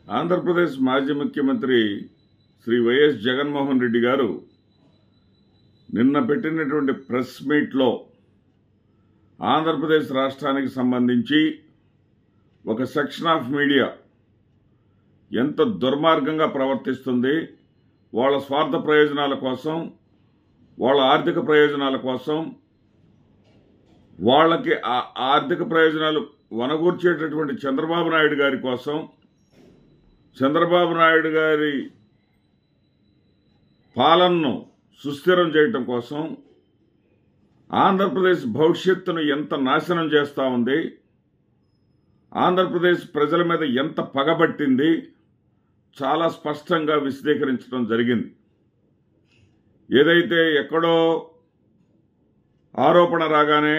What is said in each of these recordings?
ఆంధ్రప్రదేశ్ మాజీ ముఖ్యమంత్రి శ్రీ వైఎస్ జగన్మోహన్ రెడ్డి గారు నిన్న పెట్టినటువంటి ప్రెస్ మీట్లో ఆంధ్రప్రదేశ్ రాష్ట్రానికి సంబంధించి ఒక సెక్షన్ ఆఫ్ మీడియా ఎంత దుర్మార్గంగా ప్రవర్తిస్తుంది వాళ్ళ స్వార్థ ప్రయోజనాల కోసం వాళ్ళ ఆర్థిక ప్రయోజనాల కోసం వాళ్ళకి ఆ ఆర్థిక ప్రయోజనాలు వనగూర్చేటటువంటి చంద్రబాబు నాయుడు గారి కోసం చంద్రబాబు నాయుడు గారి పాలనను సుస్థిరం చేయటం కోసం ఆంధ్రప్రదేశ్ భవిష్యత్తును ఎంత నాశనం చేస్తూ ఉంది ఆంధ్రప్రదేశ్ ప్రజల మీద ఎంత పగబట్టింది చాలా స్పష్టంగా విశదీకరించడం జరిగింది ఏదైతే ఎక్కడో ఆరోపణ రాగానే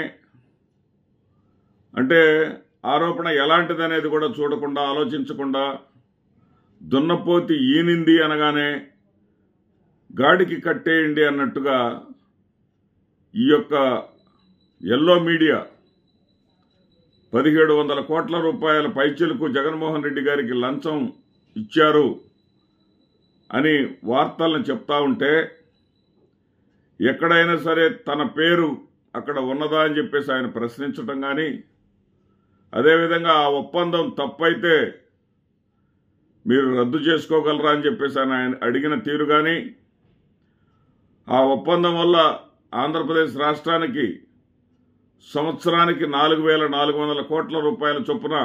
అంటే ఆరోపణ ఎలాంటిదనేది కూడా చూడకుండా ఆలోచించకుండా దున్నపోతి ఈనింది అనగానే గాడికి కట్టేయండి అన్నట్టుగా ఈ యొక్క ఎల్లో మీడియా పదిహేడు వందల కోట్ల రూపాయల పైచలకు జగన్మోహన్ రెడ్డి గారికి లంచం ఇచ్చారు అని వార్తలను చెప్తా ఉంటే ఎక్కడైనా సరే తన పేరు అక్కడ ఉన్నదా అని చెప్పేసి ఆయన ప్రశ్నించటం కానీ అదేవిధంగా ఆ ఒప్పందం తప్పైతే మీరు రద్దు చేసుకోగలరా అని చెప్పేసి ఆయన ఆయన అడిగిన తీరు కానీ ఆ ఒప్పందం వల్ల ఆంధ్రప్రదేశ్ రాష్ట్రానికి సంవత్సరానికి నాలుగు వేల నాలుగు వందల కోట్ల రూపాయల చొప్పున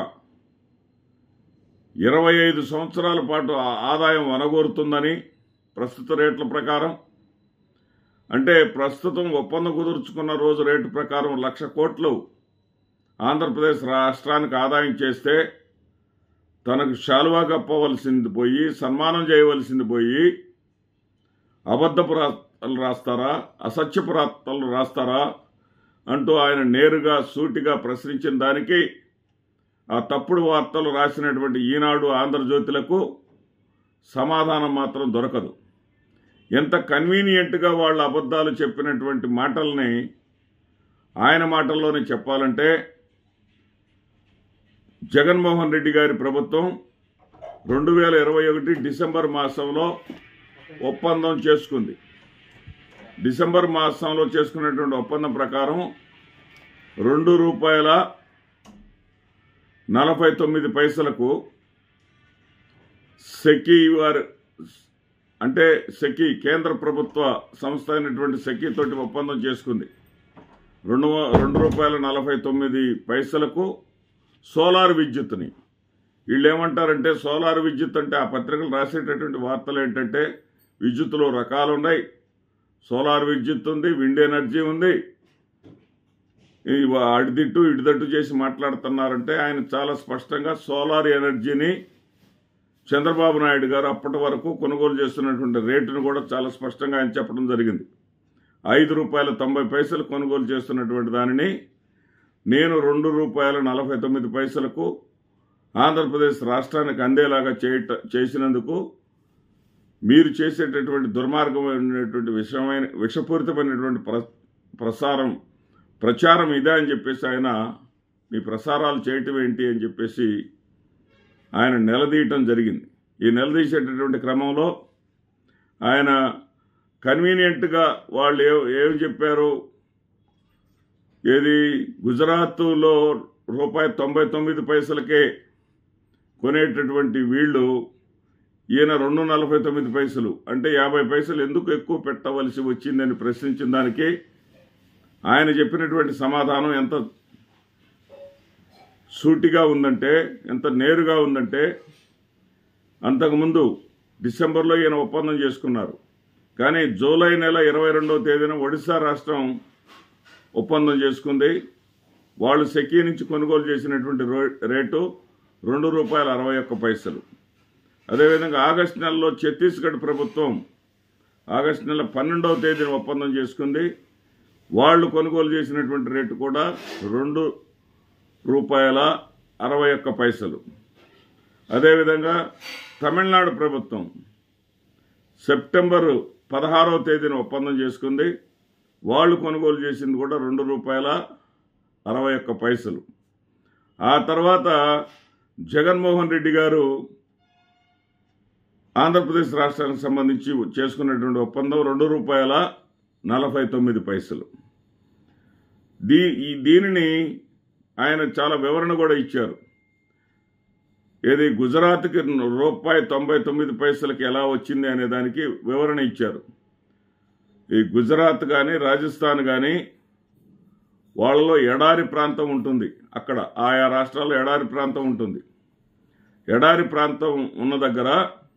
ఇరవై ఐదు సంవత్సరాల పాటు ఆ ఆదాయం వనగోరుతుందని ప్రస్తుత రేట్ల ప్రకారం అంటే ప్రస్తుతం ఒప్పందం కుదుర్చుకున్న రోజు రేటు ప్రకారం లక్ష కోట్లు ఆంధ్రప్రదేశ్ రాష్ట్రానికి ఆదాయం చేస్తే తనకు శాలువా కప్పవలసింది పోయి సన్మానం చేయవలసింది పోయి అబద్ధపు రాతలు రాస్తారా అసత్యపు రాతలు రాస్తారా అంటూ ఆయన నేరుగా సూటిగా ప్రశ్నించిన దానికి ఆ తప్పుడు వార్తలు రాసినటువంటి ఈనాడు ఆంధ్రజ్యోతులకు సమాధానం మాత్రం దొరకదు ఎంత కన్వీనియంట్గా వాళ్ళ అబద్ధాలు చెప్పినటువంటి మాటల్ని ఆయన మాటల్లోనే చెప్పాలంటే జగన్మోహన్ రెడ్డి గారి ప్రభుత్వం రెండు వేల ఇరవై ఒకటి డిసెంబర్ మాసంలో ఒప్పందం చేసుకుంది డిసెంబర్ మాసంలో చేసుకున్నటువంటి ఒప్పందం ప్రకారం రెండు రూపాయల నలభై తొమ్మిది పైసలకు సెకీ వారి అంటే సెకీ కేంద్ర ప్రభుత్వ సంస్థ అయినటువంటి సెకీ తోటి ఒప్పందం చేసుకుంది రెండు రెండు రూపాయల నలభై తొమ్మిది పైసలకు సోలార్ విద్యుత్ని వీళ్ళు ఏమంటారంటే సోలార్ విద్యుత్ అంటే ఆ పత్రికలు రాసేటటువంటి వార్తలు ఏంటంటే విద్యుత్తులో రకాలు ఉన్నాయి సోలార్ విద్యుత్ ఉంది విండ్ ఎనర్జీ ఉంది ఈ అడిదిట్టు ఇడిదట్టు చేసి మాట్లాడుతున్నారంటే ఆయన చాలా స్పష్టంగా సోలార్ ఎనర్జీని చంద్రబాబు నాయుడు గారు అప్పటి వరకు కొనుగోలు చేస్తున్నటువంటి రేటును కూడా చాలా స్పష్టంగా ఆయన చెప్పడం జరిగింది ఐదు రూపాయల తొంభై పైసలు కొనుగోలు చేస్తున్నటువంటి దానిని నేను రెండు రూపాయల నలభై తొమ్మిది పైసలకు ఆంధ్రప్రదేశ్ రాష్ట్రానికి అందేలాగా చేయట చేసినందుకు మీరు చేసేటటువంటి దుర్మార్గమైనటువంటి విషమైన విషపూరితమైనటువంటి ప్ర ప్రసారం ప్రచారం ఇదే అని చెప్పేసి ఆయన మీ ప్రసారాలు చేయటం ఏంటి అని చెప్పేసి ఆయన నిలదీయటం జరిగింది ఈ నిలదీసేటటువంటి క్రమంలో ఆయన కన్వీనియంట్గా వాళ్ళు ఏ ఏం చెప్పారు ఏది గుజరాత్లో రూపాయి తొంభై తొమ్మిది పైసలకే కొనేటటువంటి వీళ్ళు ఈయన రెండు నలభై తొమ్మిది పైసలు అంటే యాభై పైసలు ఎందుకు ఎక్కువ పెట్టవలసి వచ్చిందని ప్రశ్నించిన దానికి ఆయన చెప్పినటువంటి సమాధానం ఎంత సూటిగా ఉందంటే ఎంత నేరుగా ఉందంటే అంతకుముందు డిసెంబర్లో ఈయన ఒప్పందం చేసుకున్నారు కానీ జూలై నెల ఇరవై రెండవ తేదీన ఒడిశా రాష్ట్రం ఒప్పందం చేసుకుంది వాళ్ళు సెకీ నుంచి కొనుగోలు చేసినటువంటి రేటు రెండు రూపాయల అరవై ఒక్క పైసలు అదేవిధంగా ఆగస్టు నెలలో ఛత్తీస్గఢ్ ప్రభుత్వం ఆగస్టు నెల పన్నెండవ తేదీన ఒప్పందం చేసుకుంది వాళ్ళు కొనుగోలు చేసినటువంటి రేటు కూడా రెండు రూపాయల అరవై ఒక్క పైసలు అదేవిధంగా తమిళనాడు ప్రభుత్వం సెప్టెంబరు పదహారవ తేదీన ఒప్పందం చేసుకుంది వాళ్ళు కొనుగోలు చేసింది కూడా రెండు రూపాయల అరవై ఒక్క పైసలు ఆ తర్వాత జగన్మోహన్ రెడ్డి గారు ఆంధ్రప్రదేశ్ రాష్ట్రానికి సంబంధించి చేసుకున్నటువంటి ఒప్పందం రెండు రూపాయల నలభై తొమ్మిది పైసలు దీ ఈ దీనిని ఆయన చాలా వివరణ కూడా ఇచ్చారు ఏది గుజరాత్కి రూపాయి తొంభై తొమ్మిది పైసలకి ఎలా వచ్చింది అనే దానికి వివరణ ఇచ్చారు ఈ గుజరాత్ కానీ రాజస్థాన్ కానీ వాళ్ళలో ఎడారి ప్రాంతం ఉంటుంది అక్కడ ఆయా రాష్ట్రాల్లో ఎడారి ప్రాంతం ఉంటుంది ఎడారి ప్రాంతం ఉన్న దగ్గర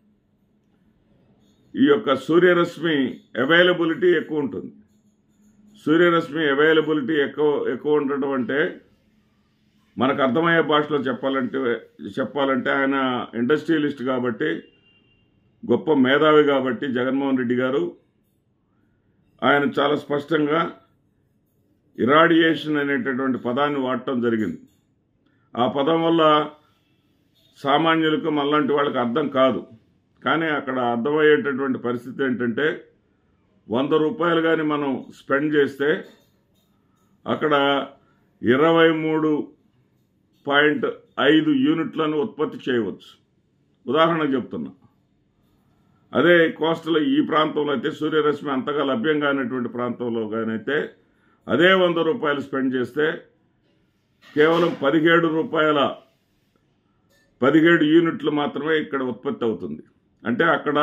ఈ యొక్క సూర్యరశ్మి అవైలబిలిటీ ఎక్కువ ఉంటుంది సూర్యరశ్మి అవైలబిలిటీ ఎక్కువ ఎక్కువ ఉండటం అంటే మనకు అర్థమయ్యే భాషలో చెప్పాలంటే చెప్పాలంటే ఆయన ఇండస్ట్రియలిస్ట్ కాబట్టి గొప్ప మేధావి కాబట్టి జగన్మోహన్ రెడ్డి గారు ఆయన చాలా స్పష్టంగా ఇరాడియేషన్ అనేటటువంటి పదాన్ని వాడటం జరిగింది ఆ పదం వల్ల సామాన్యులకు మనలాంటి వాళ్ళకి అర్థం కాదు కానీ అక్కడ అర్థమయ్యేటటువంటి పరిస్థితి ఏంటంటే వంద రూపాయలు కానీ మనం స్పెండ్ చేస్తే అక్కడ ఇరవై మూడు పాయింట్ ఐదు యూనిట్లను ఉత్పత్తి చేయవచ్చు ఉదాహరణకు చెప్తున్నా అదే కోస్టల్ ఈ ప్రాంతంలో అయితే సూర్యరశ్మి అంతగా లభ్యం కానటువంటి ప్రాంతంలో కానైతే అదే వంద రూపాయలు స్పెండ్ చేస్తే కేవలం పదిహేడు రూపాయల పదిహేడు యూనిట్లు మాత్రమే ఇక్కడ ఉత్పత్తి అవుతుంది అంటే అక్కడ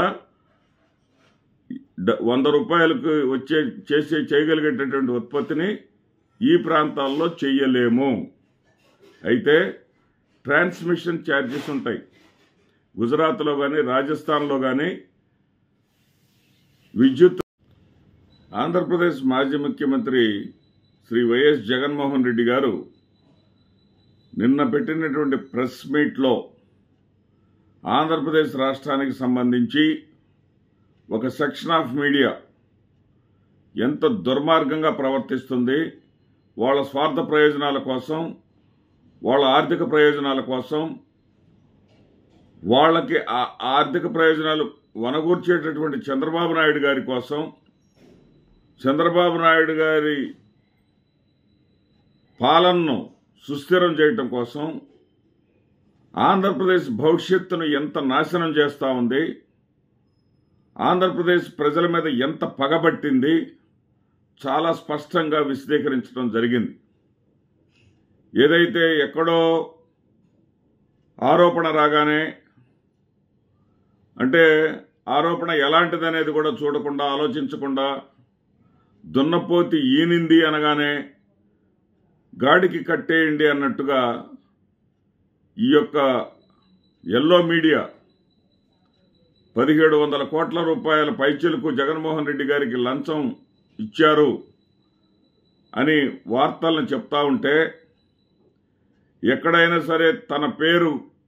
డ- వంద రూపాయలకు వచ్చే చేసే చేయగలిగేటటువంటి ఉత్పత్తిని ఈ ప్రాంతాల్లో చెయ్యలేము అయితే ట్రాన్స్మిషన్ ఛార్జెస్ ఉంటాయి గుజరాత్లో కానీ రాజస్థాన్లో కానీ విద్యుత్ ఆంధ్రప్రదేశ్ మాజీ ముఖ్యమంత్రి శ్రీ వైఎస్ జగన్మోహన్ రెడ్డి గారు నిన్న పెట్టినటువంటి ప్రెస్ మీట్లో ఆంధ్రప్రదేశ్ రాష్ట్రానికి సంబంధించి ఒక సెక్షన్ ఆఫ్ మీడియా ఎంత దుర్మార్గంగా ప్రవర్తిస్తుంది వాళ్ళ స్వార్థ ప్రయోజనాల కోసం వాళ్ళ ఆర్థిక ప్రయోజనాల కోసం వాళ్ళకి ఆ ఆర్థిక ప్రయోజనాలు వనగూర్చేటటువంటి చంద్రబాబు నాయుడు గారి కోసం చంద్రబాబు నాయుడు గారి పాలనను సుస్థిరం చేయటం కోసం ఆంధ్రప్రదేశ్ భవిష్యత్తును ఎంత నాశనం చేస్తూ ఉంది ఆంధ్రప్రదేశ్ ప్రజల మీద ఎంత పగబట్టింది చాలా స్పష్టంగా విశదీకరించడం జరిగింది ఏదైతే ఎక్కడో ఆరోపణ రాగానే అంటే ఆరోపణ ఎలాంటిది అనేది కూడా చూడకుండా ఆలోచించకుండా దున్నపోతి ఈనింది అనగానే గాడికి కట్టేయండి అన్నట్టుగా ఈ యొక్క ఎల్లో మీడియా పదిహేడు వందల కోట్ల రూపాయల పైచలకు జగన్మోహన్ రెడ్డి గారికి లంచం ఇచ్చారు అని వార్తలను చెప్తా ఉంటే ఎక్కడైనా సరే తన పేరు